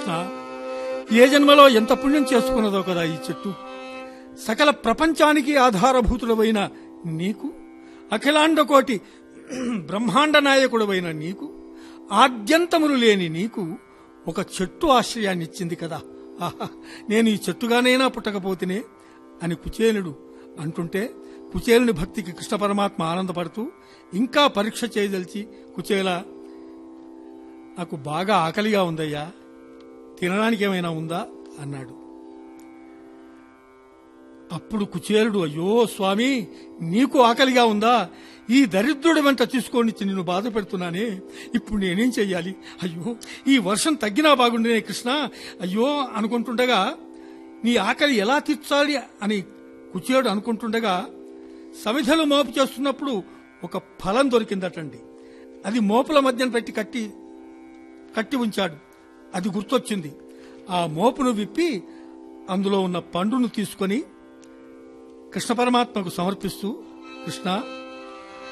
కృష్ణ ఏ జన్మలో ఎంత పుణ్యం చేసుకున్నదో కదా ఈ చెట్టు సకల ప్రపంచానికి ఆధారభూతుడవైన నీకు అఖిలాండ కోటి బ్రహ్మాండ నాయకుడవైన నీకు ఆద్యంతములు లేని నీకు ఒక చెట్టు ఆశ్రయాన్ని ఇచ్చింది కదా ఆహా నేను ఈ చెట్టుగానైనా పుట్టకపోతేనే అని కుచేలుడు అంటుంటే కుచేలుని భక్తికి కృష్ణ పరమాత్మ ఆనందపడుతూ ఇంకా పరీక్ష చేయదలిచి కుచేల నాకు బాగా ఆకలిగా ఉందయ్యా తినడానికి ఏమైనా ఉందా అన్నాడు అప్పుడు కుచేలుడు అయ్యో స్వామి నీకు ఆకలిగా ఉందా ఈ దరిద్రుడి వెంట తీసుకొని నిన్ను బాధ పెడుతున్నానే ఇప్పుడు నేనేం చెయ్యాలి అయ్యో ఈ వర్షం తగ్గినా బాగుండేనే కృష్ణ అయ్యో అనుకుంటుండగా నీ ఆకలి ఎలా తీర్చాలి అని కుచేలుడు అనుకుంటుండగా సమిధలు మోపు చేస్తున్నప్పుడు ఒక ఫలం దొరికిందటండి అది మోపుల మధ్యన పెట్టి కట్టి కట్టి ఉంచాడు అది గుర్తొచ్చింది ఆ మోపును విప్పి అందులో ఉన్న పండును తీసుకొని కృష్ణ పరమాత్మకు సమర్పిస్తూ కృష్ణ